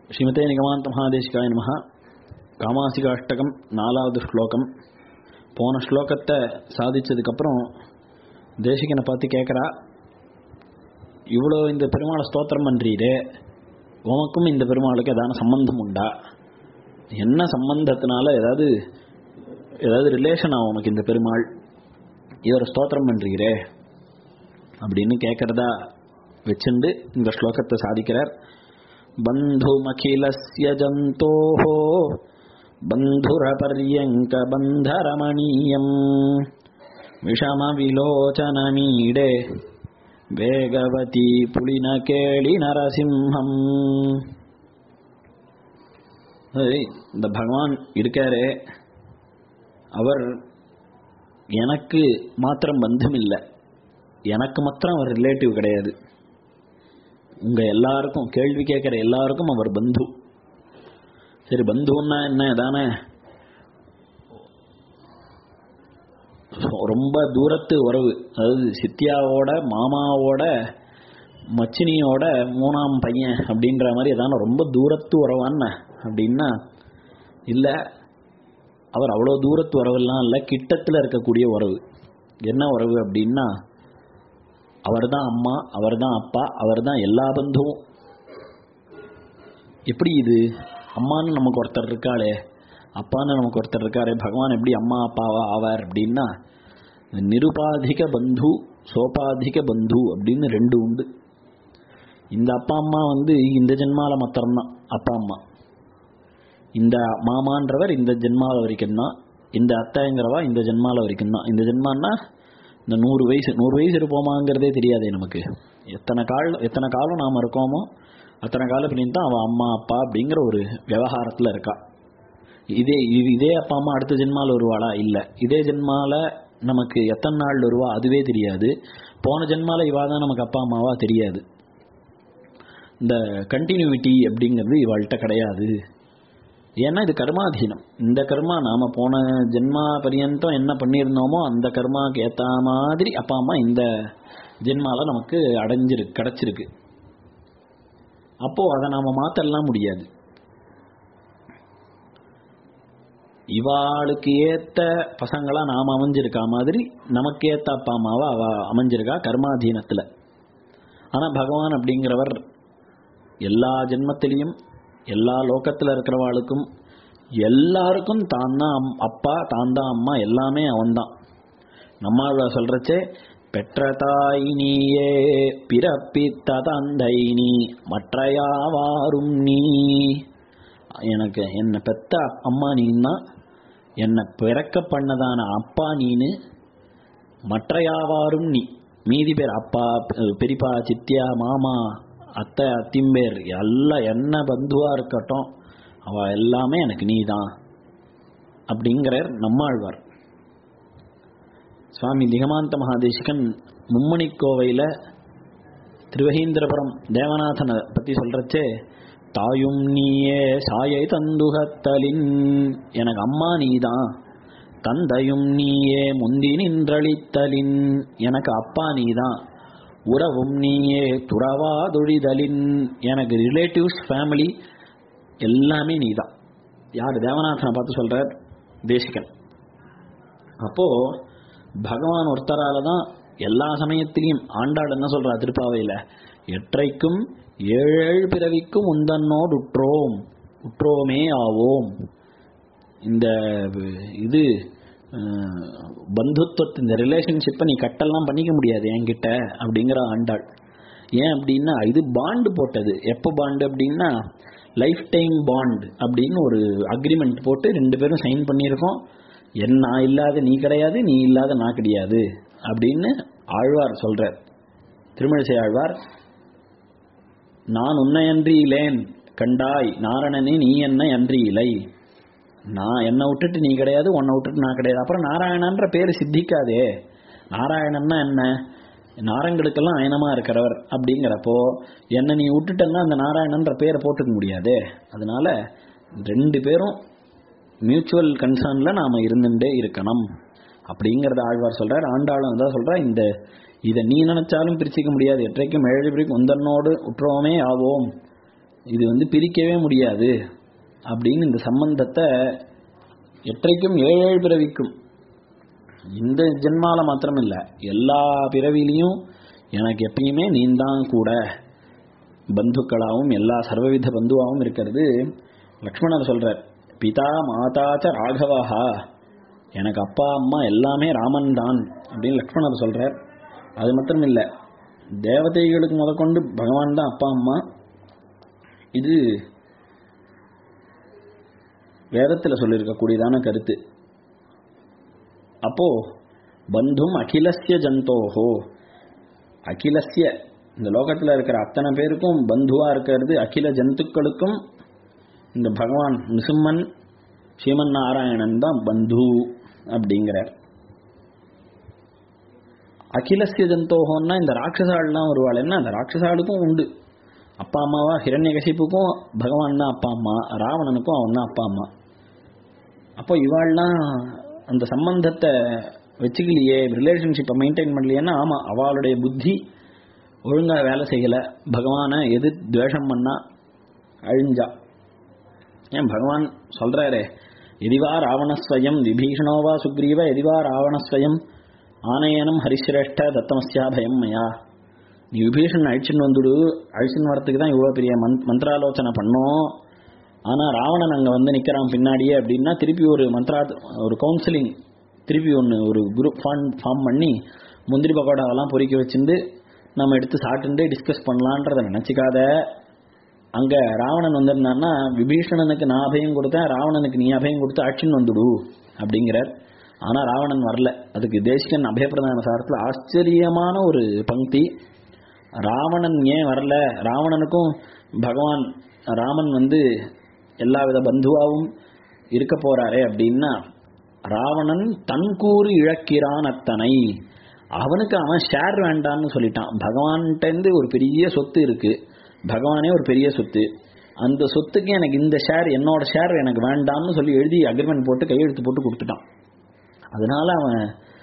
ஸ்ரீமதே நிகமாந்த மகாதேசிகாய நம காமாசிக அஷ்டகம் நாலாவது ஸ்லோகம் போன ஸ்லோகத்தை சாதிச்சதுக்கப்புறம் தேசிகனை பார்த்து கேட்குறா இவ்வளோ இந்த பெருமாளை ஸ்தோத்திரம் பண்ணுறீரே உனக்கும் இந்த பெருமாளுக்கு ஏதான சம்பந்தம் உண்டா என்ன சம்பந்தத்தினால ஏதாவது ஏதாவது ரிலேஷனா உனக்கு இந்த பெருமாள் இவரை ஸ்தோத்திரம் பண்ணுறீரே அப்படின்னு கேட்குறதா வச்சுண்டு இந்த ஸ்லோகத்தை சாதிக்கிறார் बन्धुमखिलस्य जन्तोः बन्धुरपर्यङ्कबन्धरमणीयम् विषमविलोचनमीडे வேகவதி புலினகேளி நரசிம்ஹம் இந்த பகவான் இருக்காரே அவர் எனக்கு மாத்திரம் பந்தம் இல்லை எனக்கு மாத்திரம் அவர் ரிலேட்டிவ் கிடையாது உங்க எல்லாருக்கும் கேள்வி கேட்கிற எல்லாருக்கும் அவர் பந்து சரி பந்துன்னா என்ன தானே ரொம்ப தூரத்து உறவு அதாவது சித்தியாவோட மாமாவோட மச்சினியோட மூணாம் பையன் அப்படின்ற மாதிரி எதான ரொம்ப தூரத்து உறவான அப்படின்னா இல்லை அவர் அவ்வளோ தூரத்து உறவெல்லாம் இல்லை கிட்டத்தில் இருக்கக்கூடிய உறவு என்ன உறவு அப்படின்னா அவர் தான் அம்மா அவர் தான் அப்பா அவர் தான் எல்லா பந்துவும் எப்படி இது அம்மான்னு நமக்கு ஒருத்தர் இருக்காளே அப்பான்னு நமக்கு ஒருத்தர் இருக்காரே பகவான் எப்படி அம்மா அப்பாவா ஆவார் அப்படின்னா நிருபாதிக பந்து சோபாதிக பந்து அப்படின்னு ரெண்டு உண்டு இந்த அப்பா அம்மா வந்து இந்த ஜென்மால மாத்திரம்தான் அப்பா அம்மா இந்த மாமான்றவர் இந்த ஜென்மால வரைக்கும் தான் இந்த அத்தைங்கிறவா இந்த ஜென்மால வரைக்கும் தான் இந்த ஜென்மான்னா இந்த நூறு வயசு நூறு வயசு இருப்போமாங்கிறதே தெரியாதே நமக்கு எத்தனை கால் எத்தனை காலம் நாம் இருக்கோமோ அத்தனை காலம் அப்படின்னு தான் அவன் அம்மா அப்பா அப்படிங்கிற ஒரு விவகாரத்தில் இருக்கா இதே இது இதே அப்பா அம்மா அடுத்த ஜென்மாவில் வருவாளா இல்லை இதே ஜென்மாவில் நமக்கு எத்தனை நாள் வருவா அதுவே தெரியாது போன ஜென்மாவில் இவா தான் நமக்கு அப்பா அம்மாவா தெரியாது இந்த கண்டினியூவிட்டி அப்படிங்கிறது இவாள்கிட்ட கிடையாது ஏன்னா இது கர்மாதீனம் இந்த கர்மா நாம போன ஜென்மா பரியந்தம் என்ன பண்ணியிருந்தோமோ அந்த கர்மாக்கு ஏற்ற மாதிரி அப்பா அம்மா இந்த ஜென்மால நமக்கு அடைஞ்சிருக்கு கிடைச்சிருக்கு அப்போ அதை நாம மாத்தலாம் முடியாது இவாளுக்கு ஏத்த பசங்களா நாம அமைஞ்சிருக்கா மாதிரி நமக்கு ஏத்த அப்பா அம்மாவா அவ அமைஞ்சிருக்கா கர்மாதீனத்துல ஆனா பகவான் அப்படிங்கிறவர் எல்லா ஜென்மத்திலையும் எல்லா லோகத்தில் இருக்கிறவாளுக்கும் எல்லாருக்கும் தான் தான் அப்பா தான் தான் அம்மா எல்லாமே அவன்தான் நம்மள சொல்றச்சே பெற்ற தாய் நீயே பிறப்பித்த தந்தை நீ மற்றையாவாரும் நீ எனக்கு என்னை பெத்த அம்மா நீன்னா என்னை பிறக்க பண்ணதான அப்பா நீனு மற்றையாவாரும் நீ மீதி பேர் அப்பா பெரியப்பா சித்தியா மாமா அத்தை அத்திம்பேர் எல்லாம் என்ன பந்துவா இருக்கட்டும் அவ எல்லாமே எனக்கு நீ தான் அப்படிங்கிறார் நம்மாழ்வார் சுவாமி திகமாந்த மகாதேசிகன் மும்மணி கோவையில் திருவகீந்திரபுரம் தேவநாதனை பற்றி சொல்கிறச்சே தாயும் நீயே சாயை தந்துகத்தலின் எனக்கு அம்மா நீதான் தந்தையும் நீயே முந்தி நின்றளித்தலின் எனக்கு அப்பா நீதான் உறவும் நீயே துறவாதொழிதலின் எனக்கு ரிலேட்டிவ்ஸ் ஃபேமிலி எல்லாமே நீ தான் யார் தேவநாதனை பார்த்து சொல்கிறார் தேசிகன் அப்போ பகவான் ஒருத்தரால தான் எல்லா சமயத்திலையும் ஆண்டாள் என்ன சொல்றா திருப்பாவையில் எற்றைக்கும் ஏழேழு பிறவிக்கும் உந்தன்னோடு உற்றோம் உற்றோமே ஆவோம் இந்த இது பந்துத்துவத்து இந்த ரிலேஷன்ஷிப்பை நீ கட்டெல்லாம் பண்ணிக்க முடியாது என்கிட்ட அப்படிங்கிற ஆண்டாள் ஏன் அப்படின்னா இது பாண்டு போட்டது எப்போ பாண்டு அப்படின்னா லைஃப் டைம் பாண்ட் அப்படின்னு ஒரு அக்ரிமெண்ட் போட்டு ரெண்டு பேரும் சைன் பண்ணியிருக்கோம் என் நான் இல்லாத நீ கிடையாது நீ இல்லாத நான் கிடையாது அப்படின்னு ஆழ்வார் சொல்றார் திருமழிசை ஆழ்வார் நான் உன்னை அன்றி இலேன் கண்டாய் நாரணனே நீ என்ன அன்றி இலை நான் என்னை விட்டுட்டு நீ கிடையாது உன்னை விட்டுட்டு நான் கிடையாது அப்புறம் நாராயணன்ற பேர் சித்திக்காதே நாராயணன்னா என்ன நாரங்களுக்கெல்லாம் அயனமா இருக்கிறவர் அப்படிங்கிறப்போ என்னை நீ விட்டுட்டன்னா அந்த நாராயணன்ற பேரை போட்டுக்க முடியாதே அதனால ரெண்டு பேரும் மியூச்சுவல் கன்சர்ன்ல நாம இருந்துட்டே இருக்கணும் அப்படிங்கறத ஆழ்வார் சொல்றார் ஆண்டாளும் அதான் சொல்றா இந்த இதை நீ நினைச்சாலும் பிரிச்சுக்க முடியாது எற்றைக்கும் ஏழு பிரிக்கும் உந்தன்னோடு உற்றோமே ஆவோம் இது வந்து பிரிக்கவே முடியாது அப்படின்னு இந்த சம்பந்தத்தை எற்றைக்கும் ஏழு ஏழு பிறவிக்கும் இந்த ஜென்மால மாத்திரம் இல்ல எல்லா பிறவிலையும் எனக்கு எப்பயுமே நீந்தான் கூட பந்துக்களாகவும் எல்லா சர்வவித பந்துவாகவும் இருக்கிறது லக்ஷ்மணர் சொல்றார் பிதா மாதாச்ச ராகவஹா எனக்கு அப்பா அம்மா எல்லாமே ராமன் தான் அப்படின்னு லக்ஷ்மணர் சொல்றார் அது மாத்திரம் இல்ல தேவதைகளுக்கு முதற்கொண்டு பகவான் தான் அப்பா அம்மா இது வேதத்தில் சொல்லியிருக்கக்கூடியதான கருத்து அப்போ பந்தும் அகிலஸ்ய ஜந்தோஹோ அகிலஸ்ய இந்த லோகத்தில் இருக்கிற அத்தனை பேருக்கும் பந்துவா இருக்கிறது அகில ஜந்துக்களுக்கும் இந்த பகவான் நிசும்மன் ஸ்ரீமன் நாராயணன் தான் பந்து அப்படிங்கிறார் அகிலஸ்ய ஜந்தோகம்னா இந்த ராட்சசாள்லாம் வருவாள் என்ன அந்த ராட்சசாளுக்கும் உண்டு அப்பா அம்மாவா ஹிரண்யகசிப்புக்கும் பகவான் தான் அப்பா அம்மா ராவணனுக்கும் அவன் தான் அப்பா அம்மா அப்போ இவாள்லாம் அந்த சம்பந்தத்தை வச்சுக்கலையே ரிலேஷன்ஷிப்பை மெயின்டைன் பண்ணலையேன்னா ஆமாம் அவளுடைய புத்தி ஒழுங்காக வேலை செய்யலை பகவானை எது துவேஷம் பண்ணா அழிஞ்சா ஏன் பகவான் சொல்றாரே எதிவா ராவணஸ்வயம் விபீஷணோவா சுக்ரீவ எதிவா ராவணஸ்வயம் ஆனயனம் ஹரிசிரேஷ்ட தத்தமஸ்யா பயம் மயா நீ விபீஷன் அழிச்சுன்னு வந்துடு அழிச்சுன்னு வரத்துக்கு தான் இவ்வளோ பெரிய மந்த் மந்திராலோசனை பண்ணோம் ஆனால் ராவணன் அங்கே வந்து நிற்கிறான் பின்னாடியே அப்படின்னா திருப்பி ஒரு மந்த்ரா ஒரு கவுன்சிலிங் திருப்பி ஒன்று ஒரு குரூப் ஃபார்ம் ஃபார்ம் பண்ணி முந்திரி பக்கோடாவெல்லாம் பொறிக்க வச்சிருந்து நம்ம எடுத்து சாப்பிட்டுட்டு டிஸ்கஸ் பண்ணலான்றதை நினச்சிக்காத அங்கே ராவணன் வந்திருந்தான்னா விபீஷணனுக்கு நான் அபயம் கொடுத்தேன் ராவணனுக்கு நீ அபயம் கொடுத்து ஆட்சின்னு வந்துடு அப்படிங்கிறார் ஆனால் ராவணன் வரல அதுக்கு தேசிகன் அபயப்பிரதான சாரத்தில் ஆச்சரியமான ஒரு பங்கி ராவணன் ஏன் வரல ராவணனுக்கும் பகவான் ராமன் வந்து எல்லா வித பந்துவாவும் இருக்க போறாரே அப்படின்னா ராவணன் தன் கூறு இழக்கிறான் அத்தனை அவனுக்கு அவன் ஷேர் வேண்டான்னு சொல்லிட்டான் பகவான்கிட்டேருந்து ஒரு பெரிய சொத்து இருக்கு பகவானே ஒரு பெரிய சொத்து அந்த சொத்துக்கு எனக்கு இந்த ஷேர் என்னோட ஷேர் எனக்கு வேண்டாம்னு சொல்லி எழுதி அக்ரிமெண்ட் போட்டு கையெழுத்து போட்டு கொடுத்துட்டான் அதனால அவன்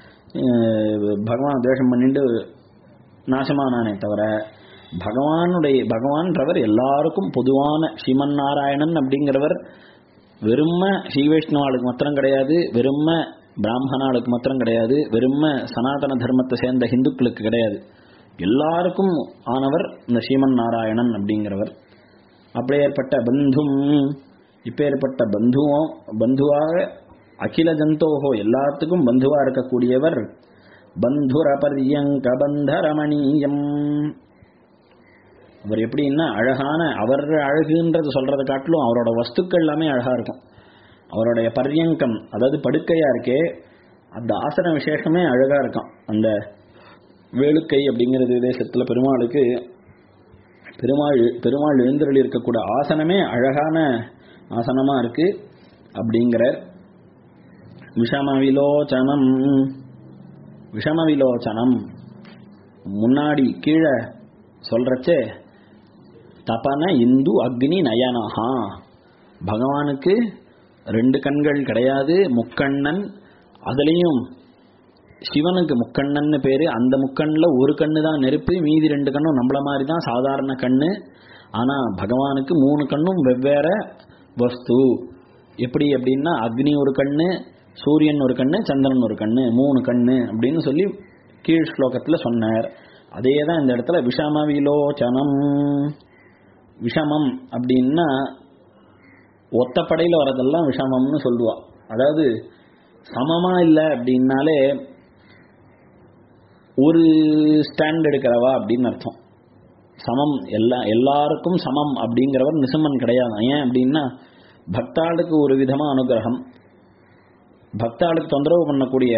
அஹ், பகவான் துவேஷம் பண்ணிட்டு நாசமானானே தவிர பகவானுடைய பகவான்றவர் எல்லாருக்கும் பொதுவான ஸ்ரீமன் நாராயணன் அப்படிங்கிறவர் வெறும ஸ்ரீ வைஷ்ணவாளுக்கு மாத்திரம் கிடையாது வெறும பிராமணாளுக்கு மாத்திரம் கிடையாது வெறும சனாதன தர்மத்தை சேர்ந்த ஹிந்துக்களுக்கு கிடையாது எல்லாருக்கும் ஆனவர் இந்த ஸ்ரீமன் நாராயணன் அப்படிங்கிறவர் அப்படியேற்பட்ட பந்தும் இப்பேற்பட்ட பந்துவும் பந்துவாக அகில ஜந்தோஹோ எல்லாத்துக்கும் பந்துவா இருக்கக்கூடியவர் பந்துரபரியங்க பந்தரமணீயம் அவர் எப்படின்னா அழகான அவர் அழகுன்றது சொல்றதை காட்டிலும் அவரோட வஸ்துக்கள் எல்லாமே அழகா இருக்கும் அவருடைய பர்யங்கம் அதாவது படுக்கையா இருக்கே அந்த ஆசன விசேஷமே அழகா இருக்கும் அந்த வேலுக்கை அப்படிங்கிறது தேசத்துல பெருமாளுக்கு பெருமாள் பெருமாள் எழுந்தருளி இருக்கக்கூடிய ஆசனமே அழகான ஆசனமா இருக்கு அப்படிங்கிறார் விஷமவிலோச்சனம் விஷமவிலோச்சனம் முன்னாடி கீழே சொல்றச்சே தபன இந்து அக்னி நயனஹா பகவானுக்கு ரெண்டு கண்கள் கிடையாது முக்கண்ணன் அதுலேயும் சிவனுக்கு முக்கண்ணன்னு பேரு அந்த முக்கண்ணில் ஒரு கண்ணு தான் நெருப்பு மீதி ரெண்டு கண்ணும் நம்மள மாதிரி தான் சாதாரண கண்ணு ஆனா பகவானுக்கு மூணு கண்ணும் வெவ்வேறு வஸ்து எப்படி அப்படின்னா அக்னி ஒரு கண்ணு சூரியன் ஒரு கண்ணு சந்திரன் ஒரு கண்ணு மூணு கண்ணு அப்படின்னு சொல்லி கீழ் ஸ்லோகத்தில் சொன்னார் அதே தான் இந்த இடத்துல விஷம விலோச்சனம் விஷமம் அப்படின்னா ஒத்தப்படையில் வரதெல்லாம் விஷமம்னு சொல்லுவா அதாவது சமமா இல்லை அப்படின்னாலே ஒரு ஸ்டாண்ட் எடுக்கிறவா அப்படின்னு அர்த்தம் சமம் எல்லா எல்லாருக்கும் சமம் அப்படிங்கிறவர் நிசமன் கிடையாது ஏன் அப்படின்னா பக்தாளுக்கு ஒரு விதமா அனுகிரகம் பக்தாளுக்கு தொந்தரவு பண்ணக்கூடிய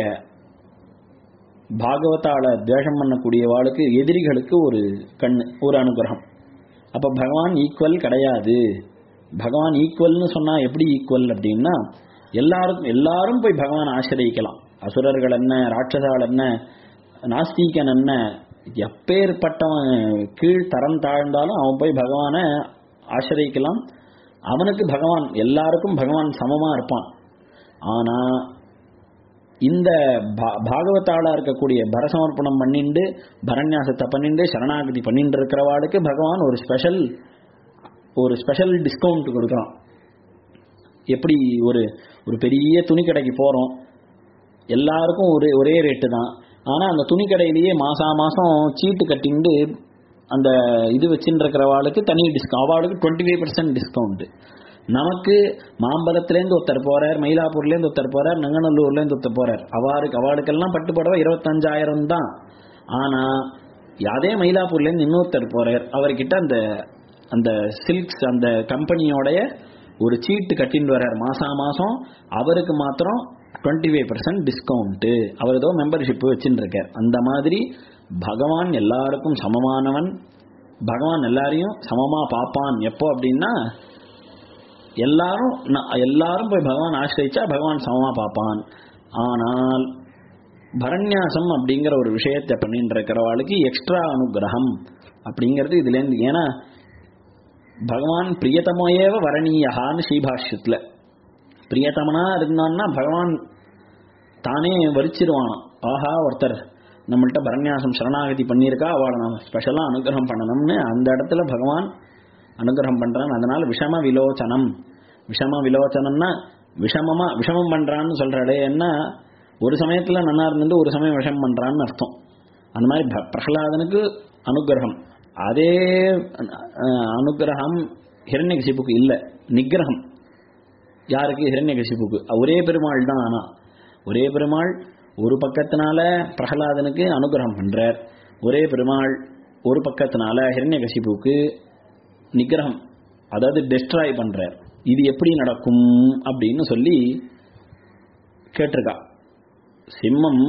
பாகவதால துவேஷம் பண்ணக்கூடியவாளுக்கு எதிரிகளுக்கு ஒரு கண் ஒரு அனுகிரகம் அப்ப பகவான் ஈக்குவல் கிடையாது பகவான் ஈக்குவல்னு சொன்னா எப்படி ஈக்குவல் அப்படின்னா எல்லாரும் எல்லாரும் போய் பகவான் ஆசிரியக்கலாம் அசுரர்கள் என்ன ராட்சசால் என்ன நாஸ்திகன் என்ன எப்பேற்பட்டவன் கீழ் தரம் தாழ்ந்தாலும் அவன் போய் பகவானை ஆசிரியக்கலாம் அவனுக்கு பகவான் எல்லாருக்கும் பகவான் சமமா இருப்பான் ஆனா இந்த பா- பாகவத்தாளா இருக்கக்கூடிய பரசமர்ப்பணம் பண்ணிண்டு பரநியாசத்தை பண்ணிண்டு சரணாகதி பண்ணிட்டு இருக்கிறவாளுக்கு பகவான் ஒரு ஸ்பெஷல் ஒரு ஸ்பெஷல் டிஸ்கவுண்ட் கொடுக்குறான் எப்படி ஒரு ஒரு பெரிய துணி கடைக்கு போகிறோம் எல்லாருக்கும் ஒரே ஒரே ரேட்டு தான் ஆனால் அந்த துணி கடையிலேயே மாசா மாதம் சீட்டு கட்டிண்டு அந்த இது வச்சுட்டு இருக்கிறவாளுக்கு தனி டிஸ்கவுண்ட் அவளுக்கு டுவெண்ட்டி ஃபைவ் பர்சன்ட் டிஸ்கவுண்ட் நமக்கு மாம்பலத்துலேருந்து ஒருத்தர் போறார் மயிலாப்பூர்லேருந்து ஒருத்தர் போறார் நங்கநல்லூர்லேருந்து ஒருத்தர் போறார் அவாருக்கு அவளுக்கெல்லாம் பட்டு புடவை இருபத்தஞ்சாயிரம் தான் ஆனால் அதே மயிலாப்பூர்லேருந்து இன்னொருத்தர் போறார் அவர்கிட்ட அந்த அந்த சில்க்ஸ் அந்த கம்பெனியோடைய ஒரு சீட்டு கட்டின்னு வர்றார் மாசா மாசம் அவருக்கு மாத்திரம் டுவெண்ட்டி ஃபைவ் பர்சன்ட் டிஸ்கவுண்ட்டு அவர் ஏதோ மெம்பர்ஷிப் வச்சுட்டு இருக்கார் அந்த மாதிரி பகவான் எல்லாருக்கும் சமமானவன் பகவான் எல்லாரையும் சமமா பார்ப்பான் எப்போ அப்படின்னா எல்லாரும் ந- எல்லாரும் போய் பகவான் ஆசிரிச்சா பகவான் சமமா பார்ப்பான் ஆனால் பரண்யாசம் அப்படிங்கிற ஒரு விஷயத்தை பண்ணிட்டு இருக்கிறவாளுக்கு எக்ஸ்ட்ரா அனுகிரகம் அப்படிங்கிறது இதுலேருந்து ஏன்னா பகவான் பிரியதமோயேவ வரணீயகான்னு ஸ்ரீபாஷ்யத்தில் பிரியதமனா இருந்தான்னா பகவான் தானே வரிச்சிருவானாம் ஆஹா ஒருத்தர் நம்மள்ட்ட பரண்யாசம் சரணாகதி பண்ணியிருக்கா அவளை நம்ம ஸ்பெஷலாக அனுகிரகம் பண்ணணும்னு அந்த இடத்துல பகவான் அனுகிரகம் பண்றான் அதனால விஷம விலோச்சனம் விஷம விலோச்சனம்னா விஷமமா விஷமம் பண்றான்னு சொல்றாளே என்ன ஒரு சமயத்துல நன்னா இருந்துட்டு ஒரு சமயம் விஷமம் பண்றான்னு அர்த்தம் அந்த மாதிரி ப- பிரகலாதனுக்கு அனுகிரகம் அதே அஹ், அனுகிரகம் ஹிரண்யகசிப்புக்கு இல்ல நிகிரகம் யாருக்கு ஹிரண்யகசிப்புக்கு ஒரே பெருமாள் தான் ஆனா ஒரே பெருமாள் ஒரு பக்கத்தினால பிரகலாதனுக்கு அனுகிரகம் பண்றார் ஒரே பெருமாள் ஒரு பக்கத்தினால ஹிரண்யகசிப்புக்கு நிகிரகம் அதாவது டெஸ்ட்ராய் பண்றார் இது எப்படி நடக்கும் அப்படின்னு சொல்லி கேட்டிருக்கா சிம்மம்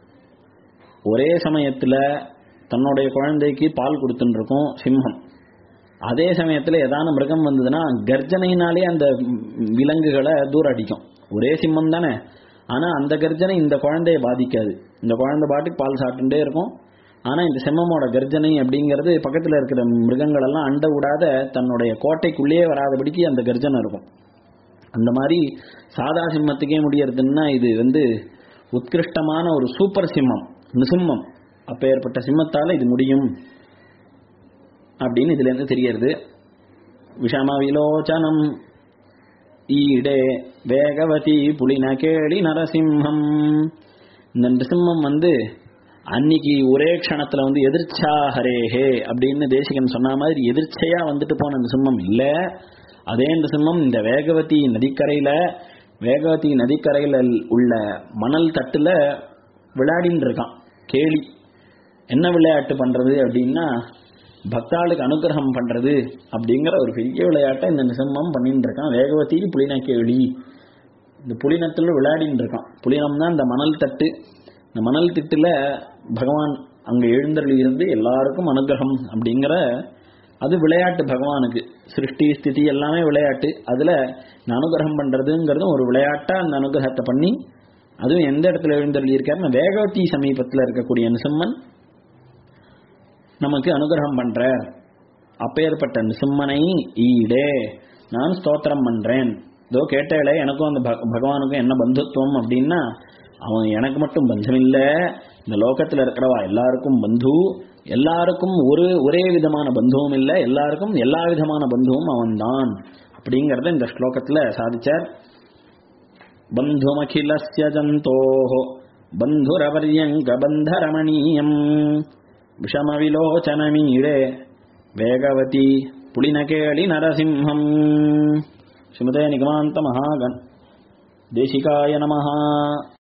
ஒரே சமயத்துல தன்னுடைய குழந்தைக்கு பால் கொடுத்துட்டு இருக்கும் சிம்மம் அதே சமயத்துல ஏதான மிருகம் வந்ததுன்னா கர்ஜனையினாலே அந்த ம், விலங்குகளை தூர அடிக்கும் ஒரே சிம்மம் தானே ஆனா அந்த கர்ஜனை இந்த குழந்தையை பாதிக்காது இந்த குழந்தை பாட்டுக்கு பால் சாப்பிட்டுட்டே இருக்கும் ஆனா இந்த சிம்மமோட கர்ஜனை அப்படிங்கிறது பக்கத்துல இருக்கிற மிருகங்கள் எல்லாம் அண்ட விடாத தன்னுடைய கோட்டைக்குள்ளேயே வராதபடிக்கு அந்த கர்ஜனை இருக்கும் அந்த மாதிரி சாதா சிம்மத்துக்கே முடியறதுன்னா இது வந்து உத்கிருஷ்டமான ஒரு சூப்பர் சிம்மம் நிசிம்மம் அப்பேற்பட்ட சிம்மத்தால இது முடியும் அப்படின்னு இதுல இருந்து தெரியறது விஷம விலோச்சனம் ஈடே வேகவதி புலின கேளி நரசிம்ஹம் இந்த நிருசிம்மம் வந்து அன்னைக்கு ஒரே க்ஷணத்துல வந்து எதிர்ச்சா ஹரேஹே அப்படின்னு தேசிகன் சொன்ன மாதிரி எதிர்ச்சையா வந்துட்டு போன நிருசிம்மம் இல்ல அதே நிருசிம்மம் இந்த வேகவதி நதிக்கரையில வேகவதி நதிக்கரையில உள்ள மணல் தட்டுல விளையாடின்னு இருக்கான் கேலி என்ன விளையாட்டு பண்றது அப்படின்னா பக்தாளுக்கு அனுகிரகம் பண்றது அப்படிங்கிற ஒரு பெரிய விளையாட்டை இந்த நிசம்மம் பண்ணிட்டு இருக்கான் வேகவதி புலின கேளி இந்த புலினத்துல விளையாடின்னு இருக்கான் புலினம் தான் இந்த மணல் தட்டு இந்த மணல் திட்டுல பகவான் அங்க எழுந்தருளி இருந்து எல்லாருக்கும் அனுகிரகம் அப்படிங்கிற அது விளையாட்டு பகவானுக்கு சிருஷ்டி ஸ்திதி எல்லாமே விளையாட்டு அதுல இந்த அனுகிரகம் பண்றதுங்கிறதும் ஒரு விளையாட்டா அந்த அனுகிரகத்தை பண்ணி அதுவும் எந்த இடத்துல எழுந்தருளி இருக்காருன்னா வேகவதி சமீபத்துல இருக்கக்கூடிய நிசம்மன் நமக்கு அனுகிரகம் பண்றார் அப்பேற்பட்ட நிசிம்மனை ஈடே நான் ஸ்தோத்திரம் பண்றேன் இதோ கேட்டேளே எனக்கும் அந்த பக- பகவானுக்கும் என்ன பந்துத்துவம் அப்படின்னா அவன் எனக்கு மட்டும் பந்தம் இல்ல இந்த லோகத்துல இருக்கிறவா எல்லாருக்கும் பந்து எல்லாருக்கும் ஒரு ஒரே விதமான பந்துவும் இல்ல எல்லாருக்கும் எல்லா விதமான பந்துவும் அவன்தான் அப்படிங்கறத இந்த ஸ்லோகத்துல சாதிச்சார் बन्धुमखिलस्य जन्तोः बन्धुरवर्यङ्कबन्धरमणीयम् विषमविलोचनमीडे वेगवती पुलिनकेळि नरसिंहम् श्रीमते निगमान्तमहागन् देशिकाय नमः